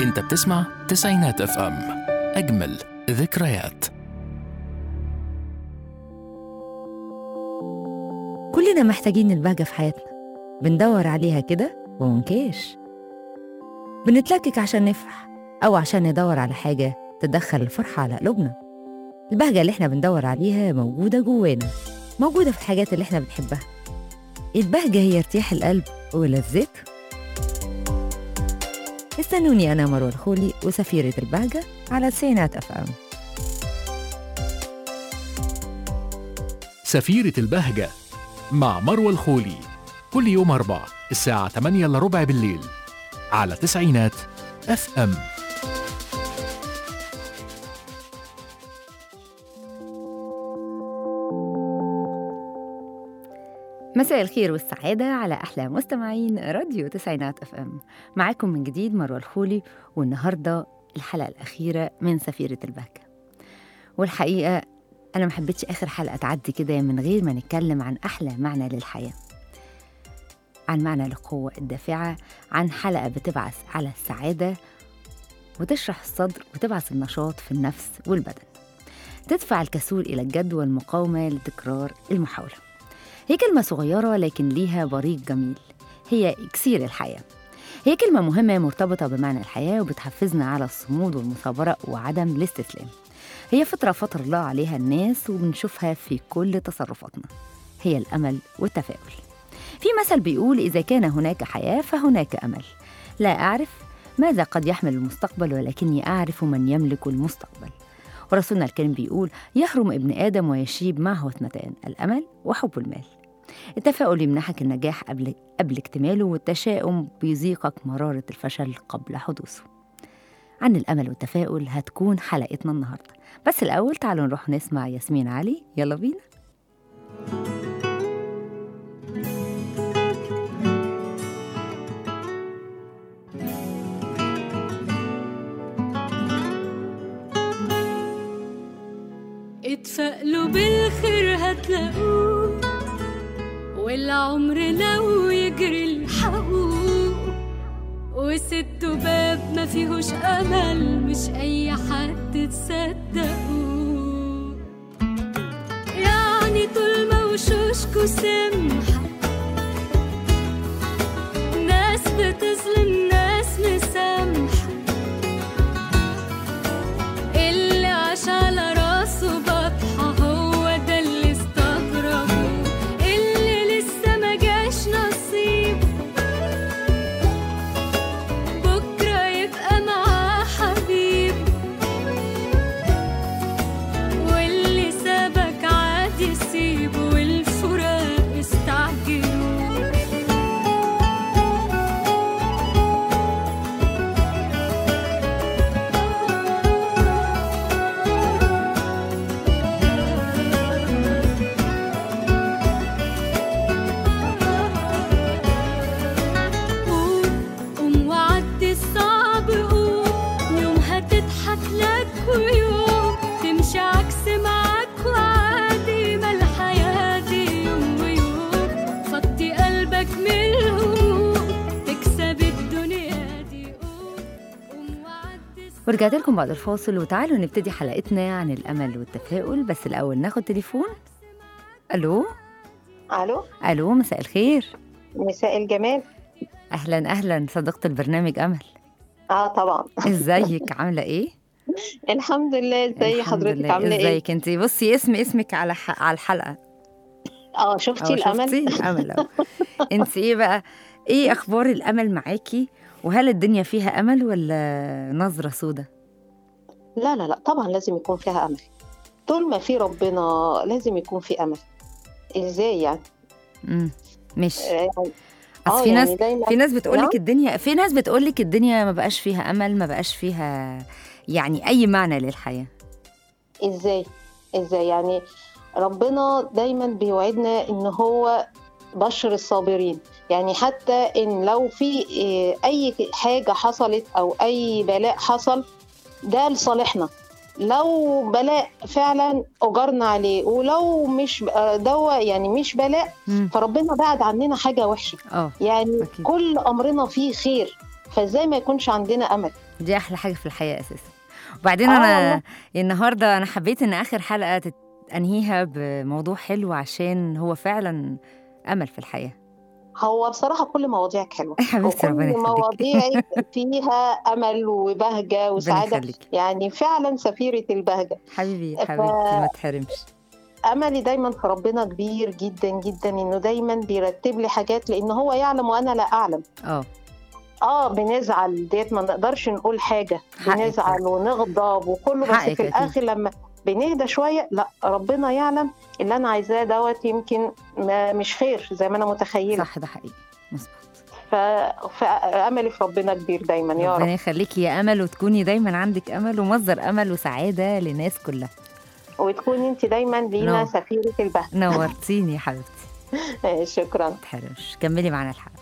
انت بتسمع تسعينات اف ام اجمل ذكريات كلنا محتاجين البهجة في حياتنا بندور عليها كده ومنكاش بنتلكك عشان نفرح أو عشان ندور على حاجة تدخل الفرحة على قلوبنا البهجة اللي احنا بندور عليها موجودة جوانا موجودة في الحاجات اللي احنا بنحبها البهجة هي ارتياح القلب ولذته استنوني أنا مروة الخولي وسفيرة البهجة على تسعينات أف أم سفيرة البهجة مع مروة الخولي كل يوم أربع الساعة 8 إلا ربع بالليل على تسعينات اف ام مساء الخير والسعادة على أحلى مستمعين راديو تسعينات اف ام معاكم من جديد مروة الخولي والنهاردة الحلقة الأخيرة من سفيرة البهجة والحقيقة أنا ما حبيتش آخر حلقة تعدي كده من غير ما نتكلم عن أحلى معنى للحياة عن معنى القوة الدافعة عن حلقة بتبعث على السعادة وتشرح الصدر وتبعث النشاط في النفس والبدن تدفع الكسول إلى الجد والمقاومة لتكرار المحاولة هي كلمة صغيرة لكن ليها بريق جميل هي إكسير الحياة هي كلمة مهمة مرتبطة بمعنى الحياة وبتحفزنا على الصمود والمثابرة وعدم الاستسلام هي فطرة فطر الله عليها الناس وبنشوفها في كل تصرفاتنا هي الأمل والتفاؤل في مثل بيقول إذا كان هناك حياة فهناك أمل لا أعرف ماذا قد يحمل المستقبل ولكني أعرف من يملك المستقبل ورسولنا الكريم بيقول يهرم ابن آدم ويشيب معه اثنتان الأمل وحب المال التفاؤل يمنحك النجاح قبل قبل اكتماله والتشاؤم بيذيقك مرارة الفشل قبل حدوثه عن الأمل والتفاؤل هتكون حلقتنا النهاردة بس الأول تعالوا نروح نسمع ياسمين علي يلا بينا اتفائلوا بالخير هتلاقوه والعمر لو يجري الحقوق وست باب ما فيهوش امل مش اي حد تصدقوه يعني طول ما وشوشكوا سمحة ناس بتظلم ناس مسامحة اللي عاش على راسه بطحة هو ده اللي استغربه اللي لسه ما جاش نصيب بكرة يبقى معاه حبيب واللي سابك عادي سيبه والفراق استعجلوا قوم قوم وعدي الصعب قوم يوم هتضحك لك ويوم تمشي عكس معاك وعادي ما الحياة دي يوم ويوم فضي قلبك من الهموم تكسب الدنيا دي قوم قوم وعدي الصعب ورجعت لكم بعد الفاصل وتعالوا نبتدي حلقتنا عن الأمل والتفاؤل بس الأول ناخد تليفون ألو الو ألو مساء الخير مساء الجمال أهلا أهلا صديقة البرنامج أمل اه طبعا ازيك عاملة ايه؟ الحمد لله ازي الحمد حضرتك لله. عامله ايه ازيك انت بصي اسم اسمك على ح... على الحلقة اه شفتي أهو الامل شفتي الأمل أهو انت ايه بقى ايه أخبار الأمل معاكي وهل الدنيا فيها أمل ولا نظرة سودة؟ لا لا لا طبعا لازم يكون فيها امل طول ما في ربنا لازم يكون في امل ازاي يعني امم مش آه، يعني أصل اه في ناس يعني دايما في ناس بتقول نعم؟ لك الدنيا في ناس بتقول لك الدنيا ما بقاش فيها امل ما بقاش فيها يعني اي معنى للحياه ازاي ازاي يعني ربنا دايما بيوعدنا ان هو بشر الصابرين يعني حتى ان لو في إيه، اي حاجه حصلت او اي بلاء حصل ده لصالحنا لو بلاء فعلا اجرنا عليه ولو مش آه، دوا يعني مش بلاء مم. فربنا بعد عننا حاجه وحشه اه يعني أكيد. كل امرنا فيه خير فازاي ما يكونش عندنا امل دي احلى حاجه في الحياه اساسا وبعدين آه انا والله. النهارده انا حبيت ان اخر حلقه تت- انهيها بموضوع حلو عشان هو فعلا امل في الحياه هو بصراحه كل مواضيعك حلوه يا حبيبتي ربنا وكل يخليك مواضيعك فيها امل وبهجه ربنا وسعاده يخليك يعني فعلا سفيره البهجه حبيبي ف- حبيبتي ما تحرمش املي دايما في ربنا كبير جدا جدا انه دايما بيرتب لي حاجات لان هو يعلم وانا لا اعلم اه اه بنزعل ديت ما نقدرش نقول حاجه حقك. بنزعل ونغضب وكله بس حقك في أكيد. الاخر لما بنهدى شويه لا ربنا يعلم اللي انا عايزاه دوت يمكن ما مش خير زي ما انا متخيله صح ده حقيقي مظبوط ف... فاملي في ربنا كبير دايما يا ربنا رب يخليكي يا امل وتكوني دايما عندك امل ومصدر امل وسعاده للناس كلها وتكوني انت دايما لينا نعم. سفيره البهجه نورتيني يا حبيبتي شكرا ما تحرمش كملي معانا الحلقه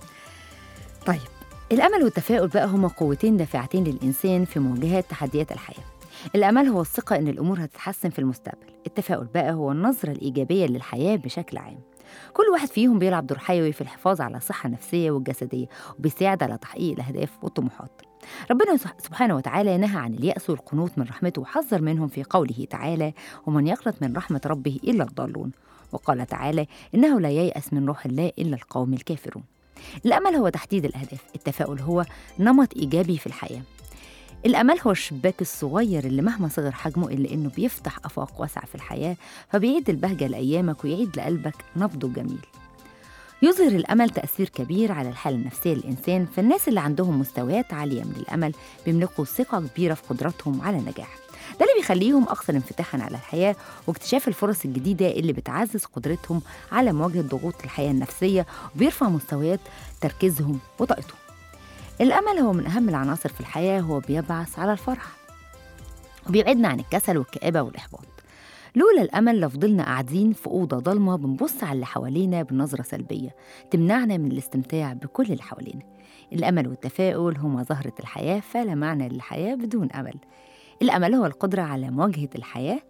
طيب الامل والتفاؤل بقى هما قوتين دافعتين للانسان في مواجهه تحديات الحياه الامل هو الثقه ان الامور هتتحسن في المستقبل التفاؤل بقى هو النظره الايجابيه للحياه بشكل عام كل واحد فيهم بيلعب دور حيوي في الحفاظ على الصحه النفسيه والجسديه وبيساعد على تحقيق الاهداف والطموحات ربنا سح- سبحانه وتعالى نهى عن اليأس والقنوط من رحمته وحذر منهم في قوله تعالى ومن يقنط من رحمة ربه إلا الضالون وقال تعالى إنه لا ييأس من روح الله إلا القوم الكافرون الأمل هو تحديد الأهداف التفاؤل هو نمط إيجابي في الحياة الأمل هو الشباك الصغير اللي مهما صغر حجمه إلا إنه بيفتح آفاق واسعة في الحياة فبيعيد البهجة لأيامك ويعيد لقلبك نبضه الجميل يظهر الأمل تأثير كبير على الحالة النفسية للإنسان فالناس اللي عندهم مستويات عالية من الأمل بيملكوا ثقة كبيرة في قدراتهم على النجاح ده اللي بيخليهم أكثر انفتاحا على الحياة واكتشاف الفرص الجديدة اللي بتعزز قدرتهم على مواجهة ضغوط الحياة النفسية وبيرفع مستويات تركيزهم وطاقتهم الأمل هو من أهم العناصر في الحياة هو بيبعث على الفرح وبيبعدنا عن الكسل والكآبة والإحباط لولا الأمل لفضلنا قاعدين في أوضة ضلمة بنبص على اللي حوالينا بنظرة سلبية تمنعنا من الاستمتاع بكل اللي حوالينا الأمل والتفاؤل هما زهرة الحياة فلا معنى للحياة بدون أمل الأمل هو القدرة على مواجهة الحياة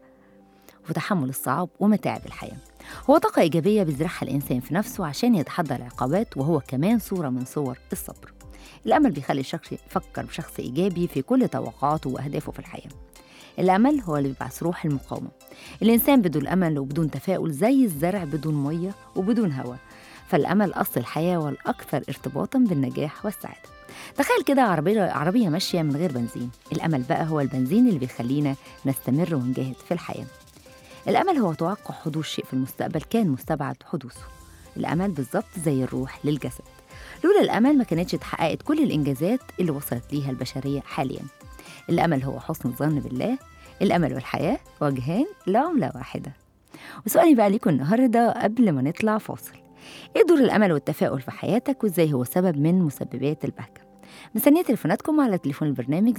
وتحمل الصعاب ومتاعب الحياة هو طاقة إيجابية بيزرعها الإنسان في نفسه عشان يتحدى العقبات وهو كمان صورة من صور الصبر الأمل بيخلي الشخص يفكر بشخص إيجابي في كل توقعاته وأهدافه في الحياة الأمل هو اللي بيبعث روح المقاومة الإنسان بدون أمل وبدون تفاؤل زي الزرع بدون مية وبدون هواء فالأمل أصل الحياة والأكثر ارتباطا بالنجاح والسعادة تخيل كده عربية عربية ماشية من غير بنزين الأمل بقى هو البنزين اللي بيخلينا نستمر ونجاهد في الحياة الأمل هو توقع حدوث شيء في المستقبل كان مستبعد حدوثه الأمل بالظبط زي الروح للجسد لولا الأمل ما كانتش اتحققت كل الإنجازات اللي وصلت ليها البشرية حاليا الأمل هو حسن الظن بالله الأمل والحياة وجهان لعملة واحدة وسؤالي بقى ليكم النهاردة قبل ما نطلع فاصل ايه دور الأمل والتفاؤل في حياتك وازاي هو سبب من مسببات البهجة مستنية تليفوناتكم على تليفون البرنامج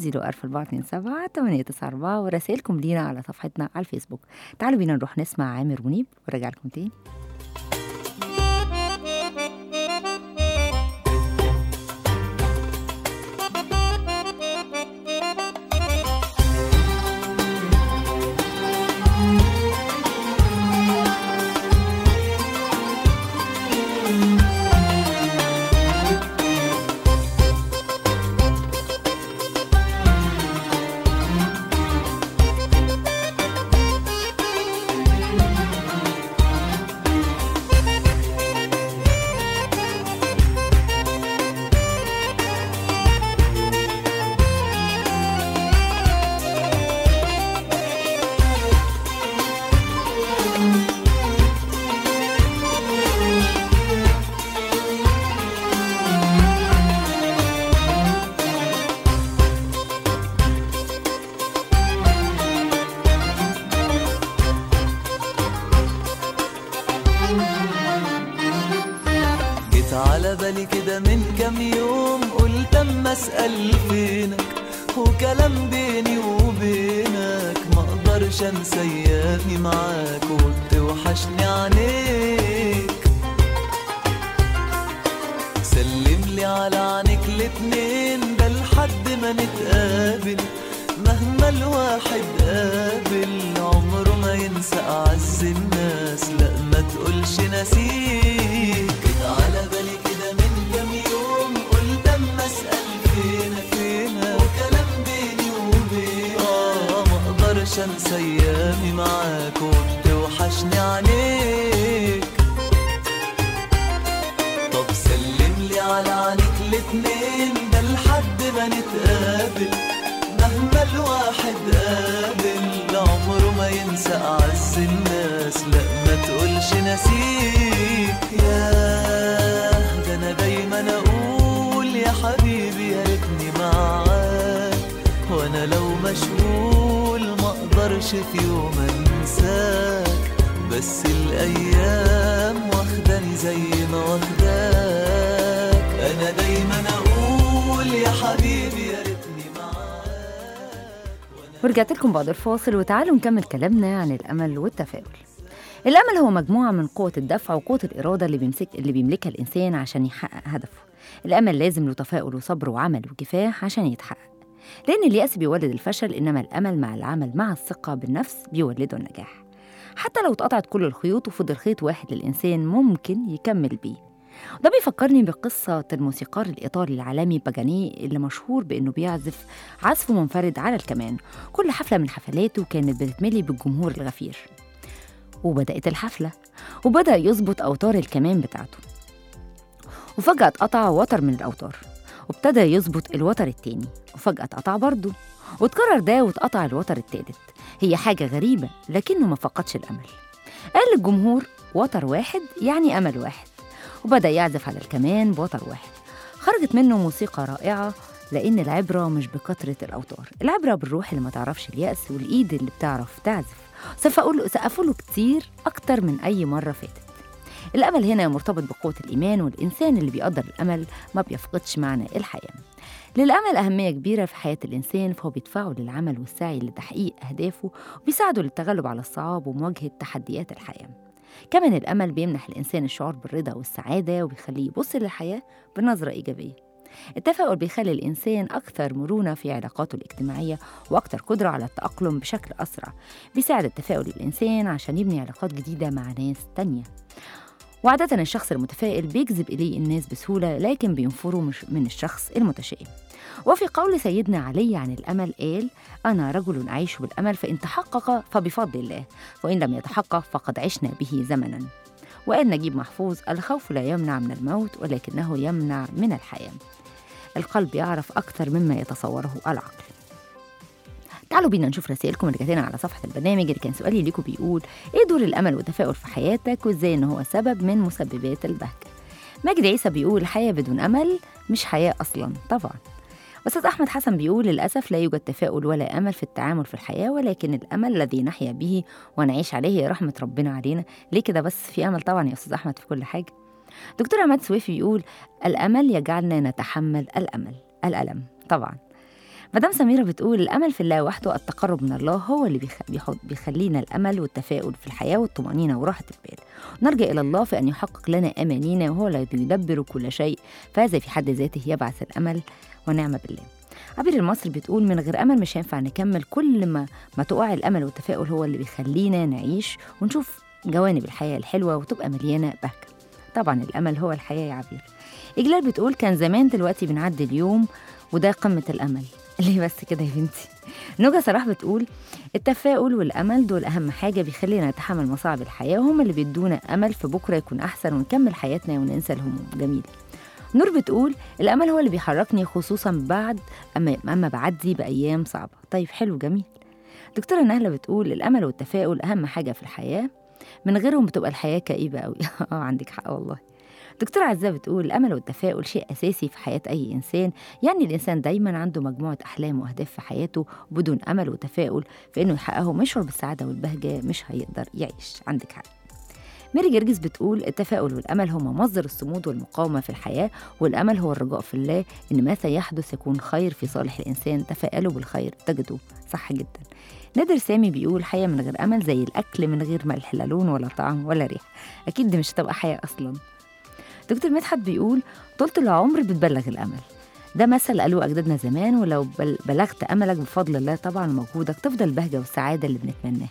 04427 894 ورسائلكم لينا على صفحتنا على الفيسبوك تعالوا بينا نروح نسمع عامر منيب ورجع لكم تاني جيت على بالي كده من كام يوم قلت اما اسال فينك وكلام بيني وبينك ما اقدرش انسى ايامي معاك وبتوحشني عينيك سلم لي على عينيك الاتنين ده لحد ما نتقابل مهما الواحد قابل عمره ما ينسى اعز الناس لا ما تقولش نسيك جيت على بالي كده من كام يوم قلت اما اسال الاتنين ده لحد ما نتقابل مهما الواحد قابل عمره ما ينسى أعز الناس لا ما تقولش نسيك يا ده أنا دايما أقول يا حبيبي يا ريتني معاك وأنا لو مشغول ما أقدرش في يوم أنساك بس الأيام واخداني زي ما واخداك أنا دايما أقول يا حبيبي يا ريتني معاك ورجعت لكم بعد الفاصل وتعالوا نكمل كلامنا عن الأمل والتفاؤل الأمل هو مجموعة من قوة الدفع وقوة الإرادة اللي بيمسك اللي بيملكها الإنسان عشان يحقق هدفه الأمل لازم له تفاؤل وصبر وعمل وكفاح عشان يتحقق لأن اليأس بيولد الفشل إنما الأمل مع العمل مع الثقة بالنفس بيولده النجاح حتى لو اتقطعت كل الخيوط وفضل خيط واحد للإنسان ممكن يكمل بيه ده بيفكرني بقصة الموسيقار الإيطالي العالمي باجاني اللي مشهور بإنه بيعزف عزف منفرد على الكمان كل حفلة من حفلاته كانت بتتملي بالجمهور الغفير وبدأت الحفلة وبدأ يظبط أوتار الكمان بتاعته وفجأة اتقطع وتر من الأوتار وابتدى يظبط الوتر التاني وفجأة اتقطع برضه واتكرر ده واتقطع الوتر التالت هي حاجة غريبة لكنه ما فقدش الأمل قال للجمهور وتر واحد يعني أمل واحد وبدأ يعزف على الكمان بوتر واحد خرجت منه موسيقى رائعة لأن العبرة مش بكثرة الأوتار العبرة بالروح اللي ما تعرفش اليأس والإيد اللي بتعرف تعزف سقفوا له سقفوا له كتير أكتر من أي مرة فاتت الأمل هنا مرتبط بقوة الإيمان والإنسان اللي بيقدر الأمل ما بيفقدش معنى الحياة للأمل أهمية كبيرة في حياة الإنسان فهو بيدفعه للعمل والسعي لتحقيق أهدافه وبيساعده للتغلب على الصعاب ومواجهة تحديات الحياة كمان الأمل بيمنح الإنسان الشعور بالرضا والسعادة وبيخليه يبص للحياة بنظرة إيجابية التفاؤل بيخلي الإنسان أكثر مرونة في علاقاته الاجتماعية وأكثر قدرة على التأقلم بشكل أسرع بيساعد التفاؤل الإنسان عشان يبني علاقات جديدة مع ناس تانية وعادة الشخص المتفائل بيجذب إليه الناس بسهولة لكن بينفروا مش- من الشخص المتشائم وفي قول سيدنا علي عن الأمل قال أنا رجل أعيش بالأمل فإن تحقق فبفضل الله وإن لم يتحقق فقد عشنا به زمنا وقال نجيب محفوظ الخوف لا يمنع من الموت ولكنه يمنع من الحياة القلب يعرف أكثر مما يتصوره العقل تعالوا بينا نشوف رسائلكم اللي جاتنا على صفحة البرنامج اللي كان سؤالي ليكم بيقول إيه دور الأمل والتفاؤل في حياتك وإزاي إن هو سبب من مسببات البهجة مجدي عيسى بيقول الحياة بدون أمل مش حياة أصلا طبعا أستاذ أحمد حسن بيقول للأسف لا يوجد تفاؤل ولا أمل في التعامل في الحياة ولكن الأمل الذي نحيا به ونعيش عليه هي رحمة ربنا علينا ليه كده بس في أمل طبعا يا أستاذ أحمد في كل حاجة دكتور عماد سويفي بيقول الأمل يجعلنا نتحمل الأمل الألم طبعا مدام سميرة بتقول الأمل في الله وحده التقرب من الله هو اللي بيخ... بيحط... بيخلينا الأمل والتفاؤل في الحياة والطمأنينة وراحة البال نرجع إلى الله في أن يحقق لنا أمانينا وهو الذي يدبر كل شيء فهذا في حد ذاته يبعث الأمل ونعم بالله عبير المصري بتقول من غير أمل مش هينفع نكمل كل ما ما تقع الأمل والتفاؤل هو اللي بيخلينا نعيش ونشوف جوانب الحياة الحلوة وتبقى مليانة بهجة طبعا الأمل هو الحياة يا عبير إجلال بتقول كان زمان دلوقتي بنعدي اليوم وده قمة الأمل ليه بس كده يا بنتي نوجا صلاح بتقول التفاؤل والأمل دول أهم حاجة بيخلينا نتحمل مصاعب الحياة وهم اللي بيدونا أمل في بكرة يكون أحسن ونكمل حياتنا وننسى الهموم جميل نور بتقول الأمل هو اللي بيحركني خصوصا بعد أما, أما بعدي بأيام صعبة طيب حلو جميل دكتورة نهلة بتقول الأمل والتفاؤل أهم حاجة في الحياة من غيرهم بتبقى الحياة كئيبة أوي اه عندك حق والله دكتورة عزة بتقول الأمل والتفاؤل شيء أساسي في حياة أي إنسان يعني الإنسان دايما عنده مجموعة أحلام وأهداف في حياته وبدون أمل وتفاؤل في إنه يحققهم ويشعر بالسعادة والبهجة مش هيقدر يعيش عندك حق ميري جرجس بتقول التفاؤل والأمل هما مصدر الصمود والمقاومة في الحياة والأمل هو الرجاء في الله إن ما سيحدث يكون خير في صالح الإنسان تفاءلوا بالخير تجدوا صح جدا نادر سامي بيقول حياة من غير أمل زي الأكل من غير ملح لا لون ولا طعم ولا ريحة أكيد دي مش هتبقى حياة أصلا دكتور مدحت بيقول طولة العمر بتبلغ الأمل ده مثل قالوه أجدادنا زمان ولو بل- بلغت أملك بفضل الله طبعا ومجهودك تفضل البهجة والسعادة اللي بنتمناها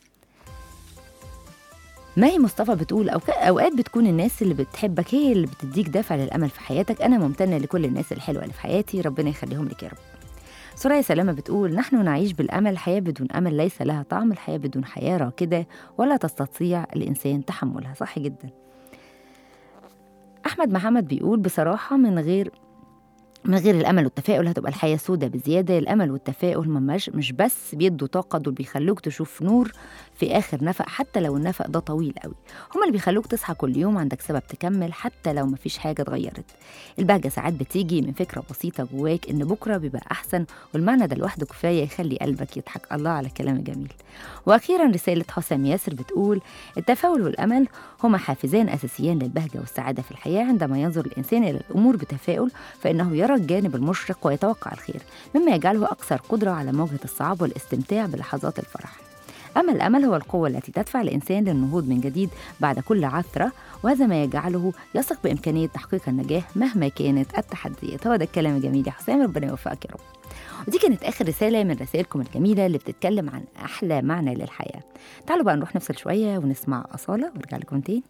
ماهي مصطفى بتقول أو أوقات بتكون الناس اللي بتحبك هي اللي بتديك دافع للأمل في حياتك أنا ممتنة لكل الناس الحلوة اللي في حياتي ربنا يخليهم لك يا رب سوريا سلامة بتقول نحن نعيش بالأمل الحياة بدون أمل ليس لها طعم الحياة بدون حياة راكدة ولا تستطيع الإنسان تحملها صح جدا أحمد محمد بيقول بصراحة من غير من غير الامل والتفاؤل هتبقى الحياه سودة بزياده الامل والتفاؤل مش مش بس بيدوا طاقه دول بيخلوك تشوف نور في اخر نفق حتى لو النفق ده طويل قوي هما اللي بيخلوك تصحى كل يوم عندك سبب تكمل حتى لو مفيش حاجه اتغيرت البهجه ساعات بتيجي من فكره بسيطه جواك ان بكره بيبقى احسن والمعنى ده لوحده كفايه يخلي قلبك يضحك الله على كلام جميل واخيرا رساله حسام ياسر بتقول التفاؤل والامل هما حافزان اساسيان للبهجه والسعاده في الحياه عندما ينظر الانسان الى الامور بتفاؤل فانه يرى الجانب المشرق ويتوقع الخير مما يجعله اكثر قدره على مواجهه الصعاب والاستمتاع بلحظات الفرح أما الأمل هو القوة التي تدفع الإنسان للنهوض من جديد بعد كل عثرة وهذا ما يجعله يثق بإمكانية تحقيق النجاح مهما كانت التحديات هو ده الكلام الجميل يا حسام ربنا يوفقك يا رب ودي كانت آخر رسالة من رسائلكم الجميلة اللي بتتكلم عن أحلى معنى للحياة تعالوا بقى نروح نفصل شوية ونسمع أصالة وارجع لكم تاني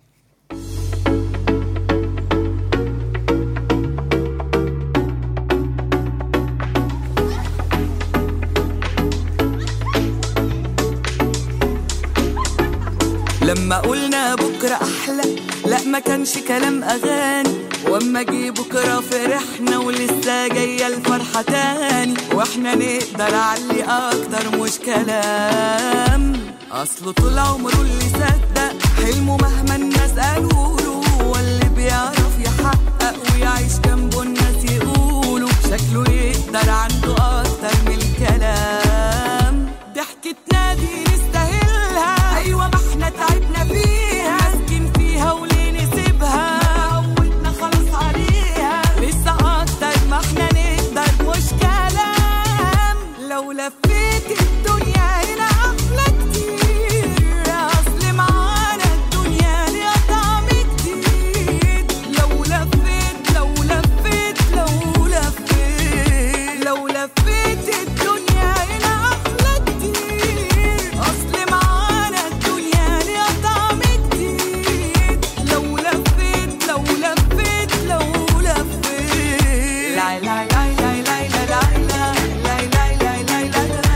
لما قلنا بكرة أحلى لا ما كانش كلام أغاني واما جه بكرة فرحنا ولسه جاية الفرحة تاني واحنا نقدر علي أكتر مش كلام أصله طول عمره اللي صدق حلمه مهما الناس قالوا له هو اللي بيعرف يحقق ويعيش جنبه الناس يقولوا شكله يقدر عنده أكتر من الكلام ضحكتنا دي نستاهلها أيوة ما احنا تعبنا فيها ماسكين فيها وليه نسيبها عودنا خلاص عليها لسه أكتر ما احنا نقدر مش كلام لو لفيت الدنيا هنا أحلى كتير أصل معانا الدنيا ليها طعم جديد لو لفيت لو لفيت لو لفيت لو لفيت الدنيا هنا أحلى كتير أصل معانا الدنيا ليها طعم جديد لو لفيت لو لفيت لو لفيت لا لا لا لا لا لا لا لا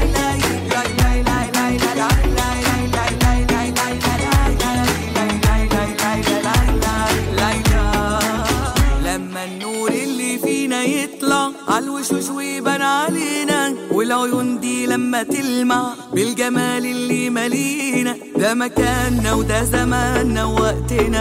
لما النور اللي فينا يطلع عالوشوش ويبان علينا والعيون دي لما تلمع بالجمال اللي مالينا ده مكاننا وده زماننا ووقتنا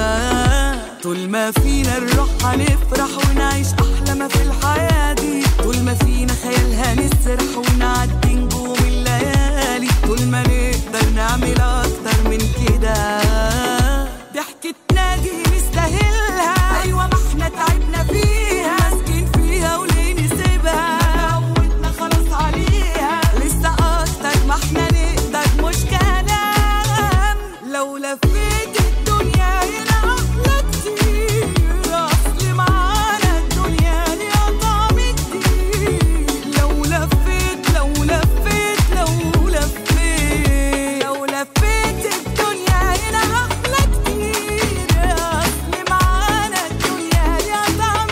طول ما فينا الروح هنفرح ونعيش احلى ما في الحياه دي طول ما فينا خيال هنسرح ونعدي نجوم الليالي طول ما نقدر نعمل اكتر من كده ضحكتنا دي نستاهلها ايوه ما احنا تعبنا فيها ماسكين فيها وليه نسيبها عودنا خلاص عليها لسه اكتر ما احنا نقدر مش كلام لو لفيت الدنيا هنا احلى كتير اصل معانا الدنيا ليها طعم جديد لو لفيت لو لفيت لو لفيت لو لفيت الدنيا هنا احلى كتير اصل معانا الدنيا ليها طعم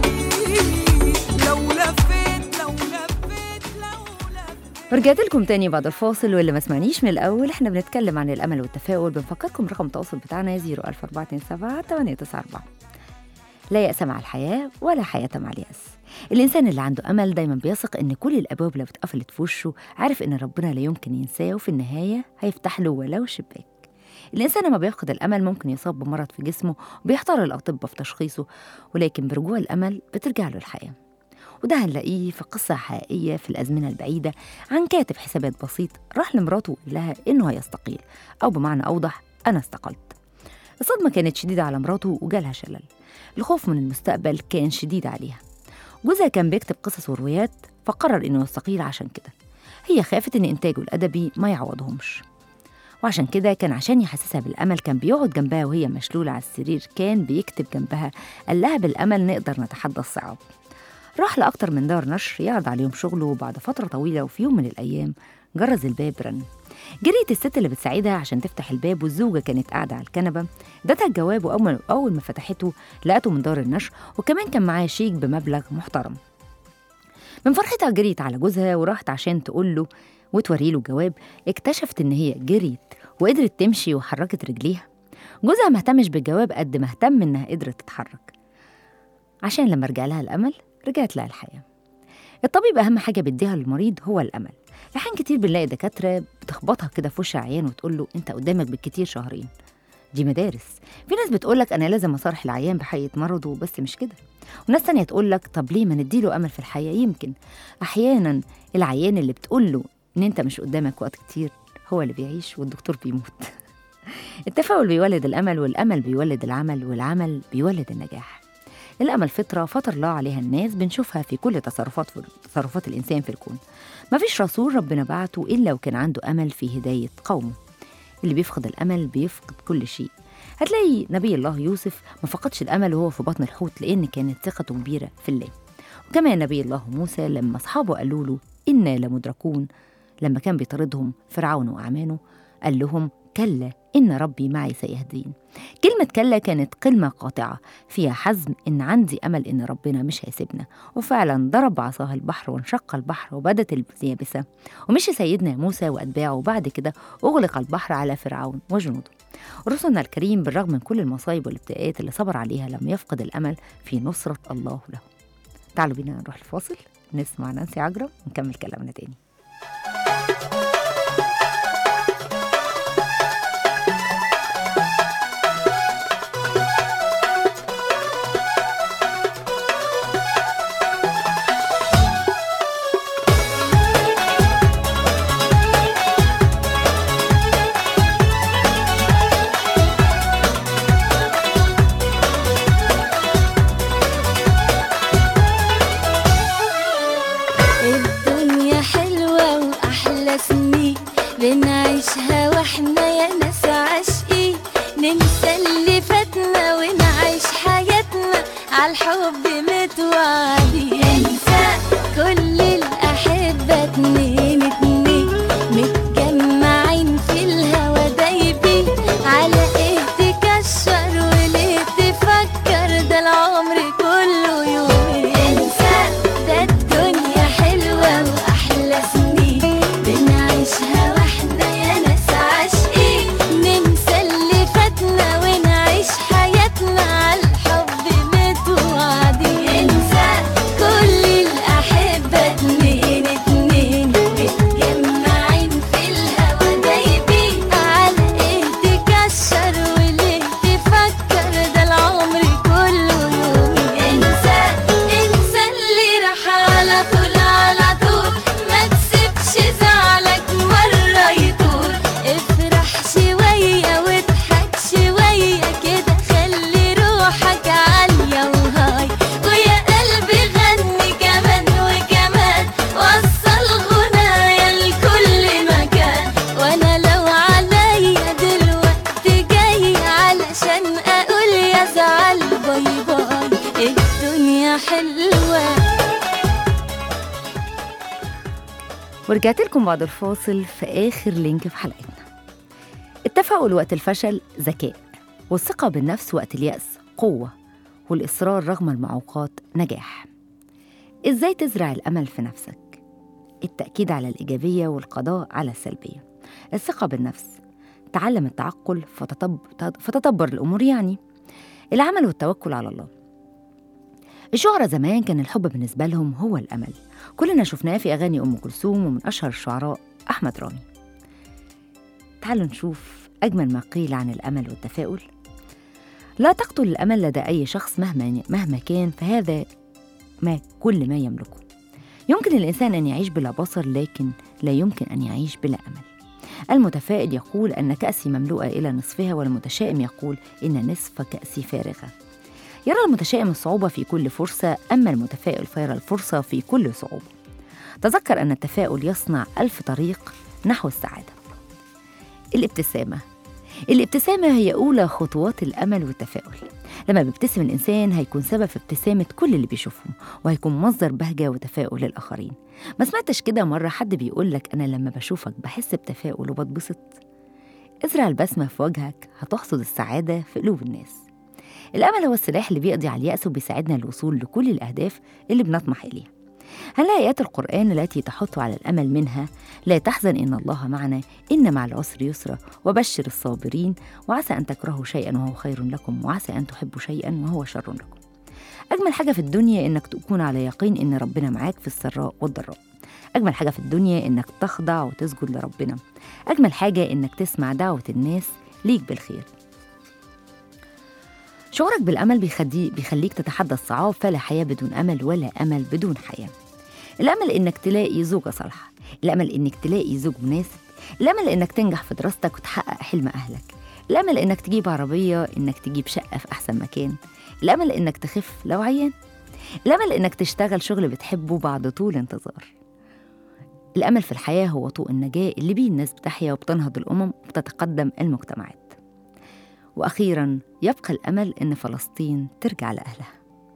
جديد لو لفيت لو لفيت لو لفيت ورجعت لكم تاني بعد الفاصل واللي ما سمعنيش من الأول احنا بنتكلم عن الأمل والتفاؤل بنفكركم رقم التواصل بتاعنا 01427 894 لا يأس مع الحياة ولا حياة مع اليأس الإنسان اللي عنده أمل دايما بيثق إن كل الأبواب لو اتقفلت في وشه عارف إن ربنا لا يمكن ينساه وفي النهاية هيفتح له ولو شباك الإنسان لما بيفقد الأمل ممكن يصاب بمرض في جسمه وبيحتار الأطباء في تشخيصه ولكن برجوع الأمل بترجع له الحياة وده هنلاقيه في قصة حقيقية في الأزمنة البعيدة عن كاتب حسابات بسيط راح لمراته وقال لها إنه هيستقيل أو بمعنى أوضح أنا استقلت الصدمة كانت شديدة على مراته وجالها شلل الخوف من المستقبل كان شديد عليها جوزها كان بيكتب قصص وروايات فقرر إنه يستقيل عشان كده هي خافت إن إنتاجه الأدبي ما يعوضهمش وعشان كده كان عشان يحسسها بالأمل كان بيقعد جنبها وهي مشلولة على السرير كان بيكتب جنبها قال لها بالأمل نقدر نتحدى الصعاب راح لأكتر من دار نشر يعرض عليهم شغله وبعد فترة طويلة وفي يوم من الأيام جرز الباب رن جريت الست اللي بتساعدها عشان تفتح الباب والزوجة كانت قاعدة على الكنبة ادتها الجواب وأول أول ما فتحته لقته من دار النشر وكمان كان معاه شيك بمبلغ محترم من فرحتها جريت على جوزها وراحت عشان تقول له وتوري له الجواب اكتشفت إن هي جريت وقدرت تمشي وحركت رجليها جوزها ما اهتمش بالجواب قد ما اهتم إنها قدرت تتحرك عشان لما رجع لها الأمل رجعت لها الحياة الطبيب أهم حاجة بيديها للمريض هو الأمل أحيان كتير بنلاقي دكاترة بتخبطها كده في وش عيان وتقول له أنت قدامك بالكتير شهرين دي مدارس في ناس بتقولك أنا لازم أصارح العيان بحقيقة مرضه بس مش كده وناس تانية تقولك طب ليه ما نديله أمل في الحياة يمكن أحيانا العيان اللي بتقوله إن أنت مش قدامك وقت كتير هو اللي بيعيش والدكتور بيموت التفاؤل بيولد الأمل والأمل بيولد العمل والعمل بيولد النجاح الأمل فطرة فطر الله عليها الناس بنشوفها في كل تصرفات في تصرفات الإنسان في الكون مفيش رسول ربنا بعته إلا وكان عنده أمل في هداية قومه اللي بيفقد الأمل بيفقد كل شيء هتلاقي نبي الله يوسف ما فقدش الأمل وهو في بطن الحوت لأن كانت ثقته كبيرة في الله وكمان نبي الله موسى لما أصحابه قالوا له إنا لمدركون لما كان بيطاردهم فرعون وأعمانه قال لهم كلا إن ربي معي سيهدين كلمة كلا كانت كلمة قاطعة فيها حزم إن عندي أمل إن ربنا مش هيسيبنا وفعلا ضرب بعصاه البحر وانشق البحر وبدت اليابسة ومشي سيدنا موسى وأتباعه وبعد كده أغلق البحر على فرعون وجنوده رسولنا الكريم بالرغم من كل المصايب والابتلاءات اللي صبر عليها لم يفقد الأمل في نصرة الله له تعالوا بينا نروح الفاصل نسمع نانسي عجرم ونكمل كلامنا تاني الدنيا حلوة وأحلى سنين بنعيشها واحنا يا ناس عاشقين ننسى اللي فاتنا ونعيش حياتنا عالحب متوعدين انسى كل الأحبة اتنين اتنين متجمعين في الهوا دايبين على ايه تكشر وليه تفكر ده العمر كله يومين انسى ده الدنيا حلوة وأحلى سنين بنعيشها واحنا يا ناس عاشقين ننسى اللي فاتنا ونعيش حياتنا عالحب متوعدين انسى كل الأحبة اتنين اتنين متجمعين في الهوا دايبين على ايه تكشر وليه تفكر ده العمر كله يومين انسى انسى اللي راح على طول على طول ما تسيبش زعلك مرة يطول افرح شوية واضحك شوية كده خلي روحك عالية وهاي ويا قلبي غني كمان وكمان وصل غنايا لكل مكان وانا لو عليا دلوقتي جاي علشان اقول يا زعل باي باي الدنيا حلوه ورجعت لكم بعد الفاصل في آخر لينك في حلقتنا التفاؤل وقت الفشل ذكاء والثقة بالنفس وقت اليأس قوة والإصرار رغم المعوقات نجاح إزاي تزرع الأمل في نفسك؟ التأكيد على الإيجابية والقضاء على السلبية الثقة بالنفس تعلم التعقل فتطب... فتدبر الأمور يعني العمل والتوكل على الله الشعراء زمان كان الحب بالنسبة لهم هو الأمل كلنا شفناه في أغاني أم كلثوم ومن أشهر الشعراء أحمد رامي تعالوا نشوف أجمل ما قيل عن الأمل والتفاؤل لا تقتل الأمل لدى أي شخص مهما مهما كان فهذا ما كل ما يملكه يمكن الإنسان أن يعيش بلا بصر لكن لا يمكن أن يعيش بلا أمل المتفائل يقول أن كأسي مملوءة إلى نصفها والمتشائم يقول إن نصف كأسي فارغة يرى المتشائم الصعوبة في كل فرصة أما المتفائل فيرى الفرصة في كل صعوبة تذكر أن التفاؤل يصنع ألف طريق نحو السعادة الابتسامة الابتسامة هي أولى خطوات الأمل والتفاؤل لما بيبتسم الإنسان هيكون سبب في ابتسامة كل اللي بيشوفهم وهيكون مصدر بهجة وتفاؤل للآخرين ما سمعتش كده مرة حد بيقول لك أنا لما بشوفك بحس بتفاؤل وبتبسط ازرع البسمة في وجهك هتحصد السعادة في قلوب الناس الأمل هو السلاح اللي بيقضي على اليأس وبيساعدنا للوصول لكل الأهداف اللي بنطمح إليها هنلاقي آيات القرآن التي تحث على الأمل منها لا تحزن إن الله معنا إن مع العسر يسرا وبشر الصابرين وعسى أن تكرهوا شيئا وهو خير لكم وعسى أن تحبوا شيئا وهو شر لكم أجمل حاجة في الدنيا إنك تكون على يقين إن ربنا معاك في السراء والضراء أجمل حاجة في الدنيا إنك تخضع وتسجد لربنا أجمل حاجة إنك تسمع دعوة الناس ليك بالخير شعورك بالأمل بيخدي بيخليك تتحدى الصعاب فلا حياة بدون أمل ولا أمل بدون حياة الأمل إنك تلاقي زوجة صالحة الأمل إنك تلاقي زوج مناسب الأمل إنك تنجح في دراستك وتحقق حلم أهلك الأمل إنك تجيب عربية إنك تجيب شقة في أحسن مكان الأمل إنك تخف لو عيان الأمل إنك تشتغل شغل بتحبه بعد طول انتظار الأمل في الحياة هو طوق النجاة اللي بيه الناس بتحيا وبتنهض الأمم وبتتقدم المجتمعات وأخيرا يبقى الأمل إن فلسطين ترجع لأهلها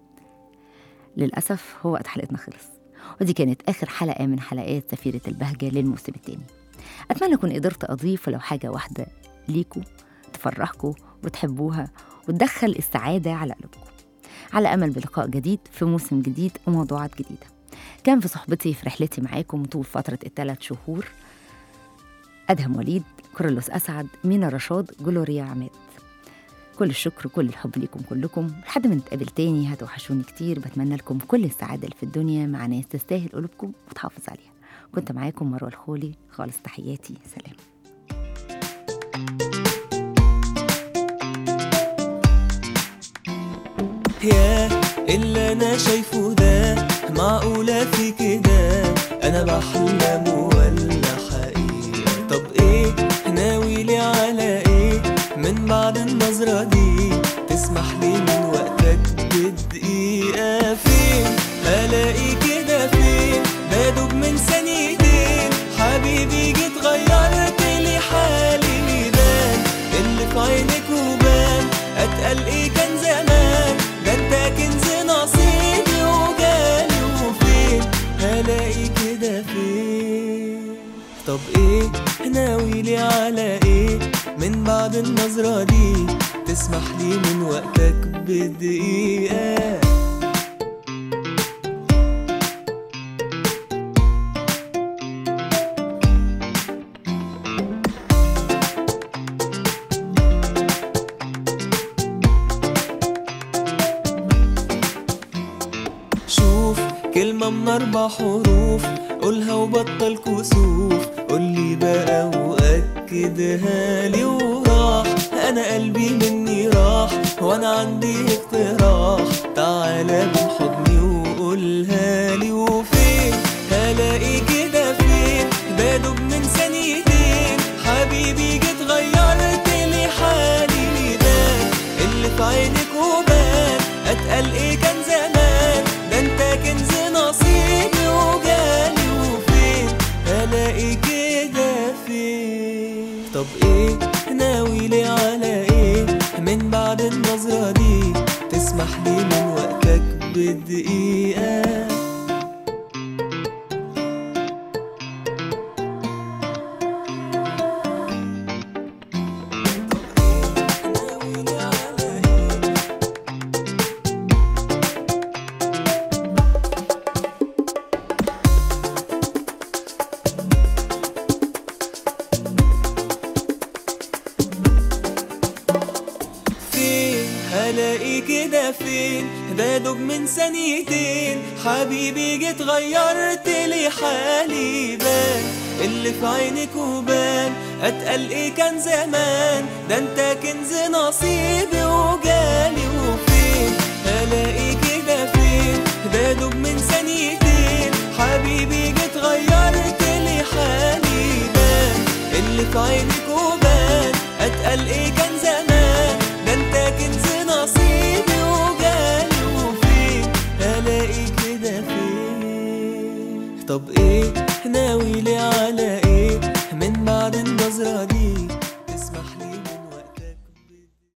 للأسف هو وقت حلقتنا خلص ودي كانت آخر حلقة من حلقات سفيرة البهجة للموسم التاني أتمنى أكون قدرت أضيف ولو حاجة واحدة ليكوا تفرحكوا وتحبوها وتدخل السعادة على قلوبكم على أمل بلقاء جديد في موسم جديد وموضوعات جديدة كان في صحبتي في رحلتي معاكم طول فترة الثلاث شهور أدهم وليد كورلوس أسعد مينا رشاد جلوريا عماد كل الشكر وكل الحب ليكم كلكم لحد ما نتقابل تاني هتوحشوني كتير بتمنى لكم كل السعادة اللي في الدنيا مع ناس تستاهل قلوبكم وتحافظ عليها كنت معاكم مروة الخولي خالص تحياتي سلام يا اللي انا شايفه ده معقولة في كده انا بحلم ولا حقيقة طب ايه ناوي لي على ايه من بعد النظرة دي تسمح لي من وقتك بدقيقة فين هلاقي كده فين بدوب من ثانيتين حبيبي جيت غيرت لي حالي ميدان اللي في عينك وبان اتقل ايه كان زمان ده انت كنز نصيبي وجالي وفين هلاقي كده فين طب ايه ناوي لي على ايه من بعد النظرة دي تسمح لي من وقتك بدقيقة شوف كلمة من أربع حروف قولها وبطل كسوف قولي بقى وأكدها لي وراح أنا قلبي مني راح وأنا عندي اقتراح تعالى من حضني وقولها لي وفين هلاقي كده فين بدوب من ثانيتين حبيبي جيت غيرت لي حالي ميدان اللي في عينك وبان اتقل ايه كان زمان ده انت كنز نصيبي وجالي وفين هلاقي كده فين طب ايه ناوي لي على ايه من بعد النظرة دي تسمح لي من وقتك بدقيقة ناوي لي على ايه فين هلاقي كده فين بدوب من ثانيتين حبيبي جيت غيرت لي حالي بان اللي في عينك وبان اتقل ايه كان زمان ده انت كنز نصيبي وجالي وفين هلاقي كده فين بدوب من ثانيتين حبيبي جيت غيرت لي حالي بان اللي في عينك وبان اتقل ايه كان زمان ده انت كنز نصيبي وجالي وفين هلاقي كده فين طب ايه